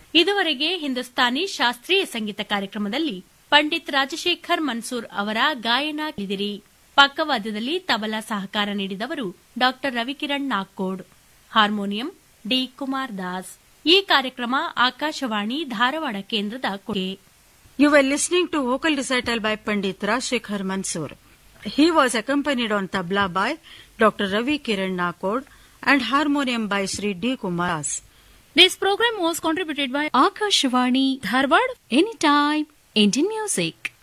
ಇದುವರೆಗೆ ಹಿಂದೂಸ್ತಾನಿ ಶಾಸ್ತ್ರೀಯ ಸಂಗೀತ ಕಾರ್ಯಕ್ರಮದಲ್ಲಿ ಪಂಡಿತ್ ರಾಜಶೇಖರ್ ಮನ್ಸೂರ್ ಅವರ ಗಾಯನ ಕೇಳಿದಿರಿ ಪಕ್ಕವಾದ್ಯದಲ್ಲಿ ತಬಲಾ ಸಹಕಾರ ನೀಡಿದವರು ಡಾ ರವಿಕಿರಣ್ ನಾಗ್ಕೋಡ್ ಹಾರ್ಮೋನಿಯಂ ಡಿ ಕುಮಾರ್ ದಾಸ್ ಈ ಕಾರ್ಯಕ್ರಮ ಆಕಾಶವಾಣಿ ಧಾರವಾಡ ಕೇಂದ್ರದ ಕೊಡುಗೆ You were listening to vocal recital by Pandit Rajshekhar Mansoor. He was accompanied on tabla by Dr. Ravi Kiran Nakod and harmonium by Sri D. Kumaras. This program was contributed by Akashvani Dharwad Anytime Indian Music.